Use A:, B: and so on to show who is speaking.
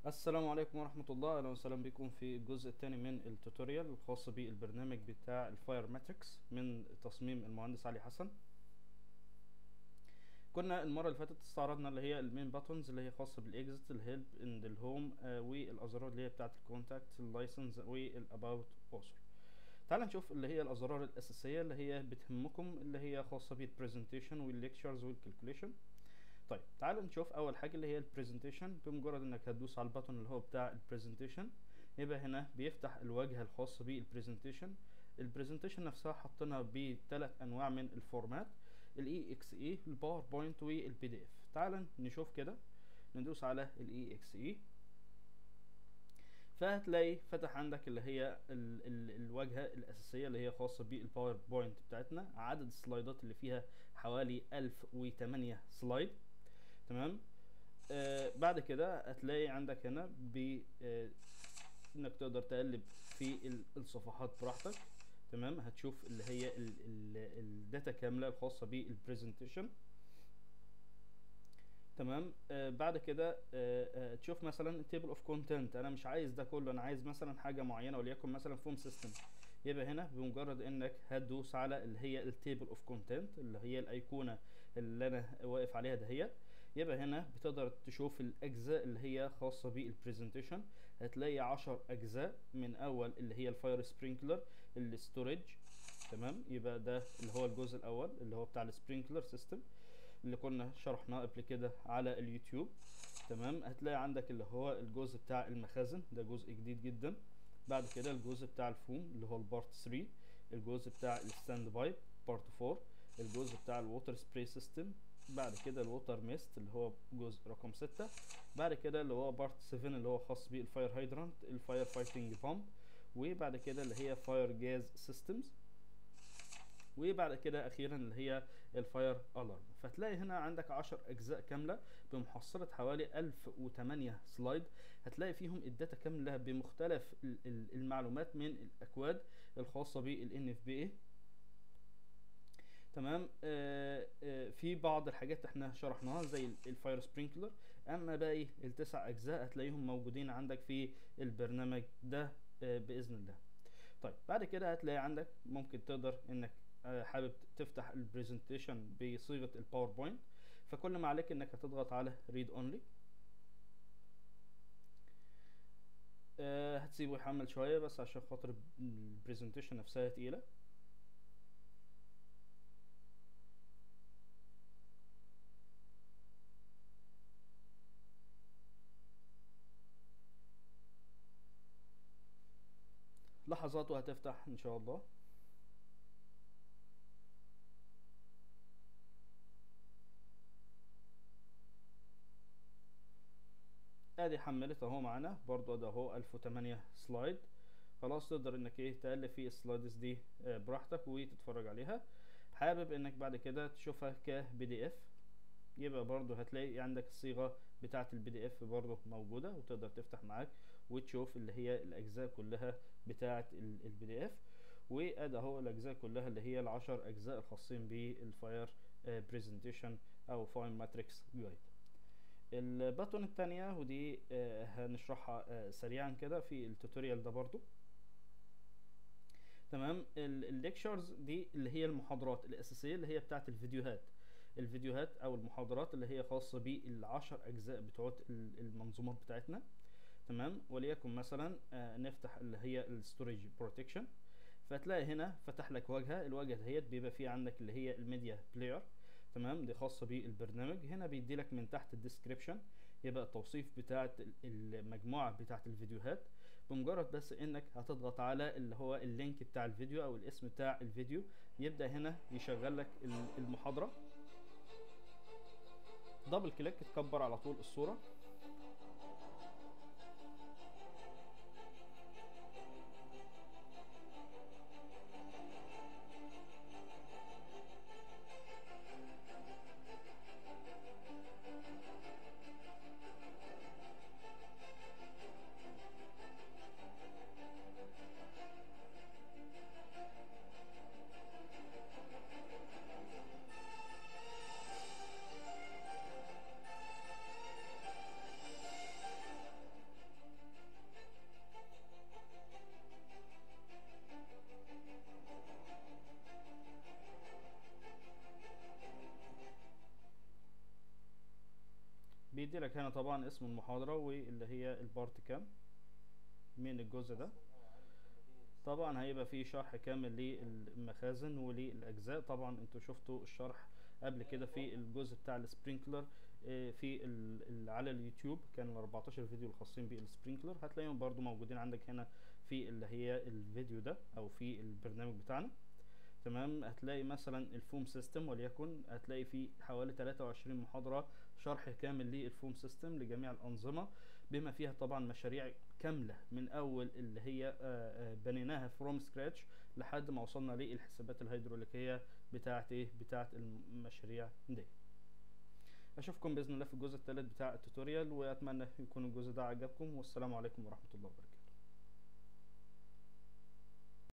A: السلام عليكم ورحمة الله أهلا وسهلا بكم في الجزء الثاني من التوتوريال الخاص بالبرنامج بتاع الفاير ماتريكس من تصميم المهندس علي حسن كنا المرة اللي فاتت استعرضنا اللي هي المين باتونز اللي هي خاصة بالاكزit الهيلب اند الهوم والازرار اللي هي بتاعة الكونتاكت اللايسنس والاباوت اوثر تعال نشوف اللي هي الازرار الاساسية اللي هي بتهمكم اللي هي خاصة بالبرزنتيشن والليكتشرز والكالكوليشن طيب تعالوا نشوف اول حاجه اللي هي البرزنتيشن بمجرد انك هتدوس على البطن اللي هو بتاع البرزنتيشن يبقى هنا بيفتح الواجهه الخاصه بالبرزنتيشن البرزنتيشن نفسها حاطينها بثلاث انواع من الفورمات الاي اكس اي الباوربوينت والبي دي اف تعال نشوف كده ندوس على الاي اكس اي فهتلاقي فتح عندك اللي هي ال ال الواجهه الاساسيه اللي هي خاصه بالباوربوينت بتاعتنا عدد السلايدات اللي فيها حوالي 1008 سلايد تمام آه بعد كده هتلاقي عندك هنا ب آه انك تقدر تقلب في الصفحات براحتك تمام هتشوف اللي هي الداتا كامله الخاصه بالبرزنتيشن تمام آه بعد كده آه آه تشوف مثلا تيبل اوف كونتنت انا مش عايز ده كله انا عايز مثلا حاجه معينه وليكن مثلا فوم سيستم يبقى هنا بمجرد انك هتدوس على اللي هي التيبل اوف كونتنت اللي هي الايقونه اللي انا واقف عليها دهيت يبقى هنا بتقدر تشوف الاجزاء اللي هي خاصه بالبرزنتيشن هتلاقي 10 اجزاء من اول اللي هي الفاير سبرينكلر الستورج تمام يبقى ده اللي هو الجزء الاول اللي هو بتاع السبرينكلر سيستم اللي كنا شرحناه قبل كده على اليوتيوب تمام هتلاقي عندك اللي هو الجزء بتاع المخازن ده جزء جديد جدا بعد كده الجزء بتاع الفوم اللي هو البارت 3 الجزء بتاع الستاند باي بارت 4 الجزء بتاع الووتر سبراي سيستم بعد كده الووتر ميست اللي هو جزء رقم 6 بعد كده اللي هو بارت 7 اللي هو خاص بالفاير هايدرانت الفاير فايتنج بامب وبعد كده اللي هي فاير جاز سيستمز وبعد كده اخيرا اللي هي الفاير الارم فتلاقي هنا عندك 10 اجزاء كامله بمحصله حوالي 1008 سلايد هتلاقي فيهم الداتا كامله بمختلف المعلومات من الاكواد الخاصه بالان اف بي اي تمام آه آه في بعض الحاجات احنا شرحناها زي الفاير سبرينكلر اما باقي التسع اجزاء هتلاقيهم موجودين عندك في البرنامج ده آه باذن الله طيب بعد كده هتلاقي عندك ممكن تقدر انك حابب تفتح البرزنتيشن بصيغه الباوربوينت فكل ما عليك انك هتضغط على ريد اونلي هتسيبه يحمل شويه بس عشان خاطر البرزنتيشن نفسها تقيله لحظات وهتفتح ان شاء الله ادي حملت اهو معانا برضو ده اهو 1008 سلايد خلاص تقدر انك ايه تقلب في السلايدز دي براحتك وتتفرج عليها حابب انك بعد كده تشوفها كبي دي اف يبقى برضو هتلاقي عندك الصيغه بتاعه البي دي اف برضو موجوده وتقدر تفتح معاك وتشوف اللي هي الاجزاء كلها بتاعه البي دي اف وادي اهو الاجزاء كلها اللي هي العشر اجزاء الخاصين بالفاير برزنتيشن او فاير ماتريكس جايد الباتون التانية ودي آه هنشرحها آه سريعا كده في التوتوريال ده برضو تمام الليكشرز دي اللي هي المحاضرات الأساسية اللي هي بتاعت الفيديوهات الفيديوهات أو المحاضرات اللي هي خاصة بالعشر أجزاء بتوعت المنظومات بتاعتنا تمام وليكن مثلا آه نفتح اللي هي الستوريج بروتكشن فتلاقي هنا فتح لك واجهه الواجهه دهيت بيبقى فيه عندك اللي هي الميديا بلاير تمام دي خاصه بالبرنامج هنا بيدي لك من تحت الديسكريبشن يبقى التوصيف بتاعه المجموعه بتاعه الفيديوهات بمجرد بس انك هتضغط على اللي هو اللينك بتاع الفيديو او الاسم بتاع الفيديو يبدا هنا يشغل لك المحاضره دبل كليك تكبر على طول الصوره مديلك هنا طبعا اسم المحاضرة واللي هي البارت كام من الجزء ده طبعا هيبقى فيه شرح كامل للمخازن وللأجزاء طبعا انتوا شفتوا الشرح قبل كده في الجزء بتاع السبرينكلر آه، في ال ال على اليوتيوب كان ال 14 فيديو الخاصين بالسبرينكلر هتلاقيهم برضو موجودين عندك هنا في اللي هي الفيديو ده او في البرنامج بتاعنا تمام هتلاقي مثلا الفوم سيستم وليكن هتلاقي فيه حوالي 23 محاضرة شرح كامل للفوم سيستم لجميع الأنظمة بما فيها طبعا مشاريع كاملة من أول اللي هي آه، آه، بنيناها فروم سكراتش لحد ما وصلنا للحسابات الهيدروليكية بتاعت ايه بتاعت المشاريع دي اشوفكم باذن الله في الجزء الثالث بتاع التوتوريال واتمنى يكون الجزء ده عجبكم والسلام عليكم ورحمه الله وبركاته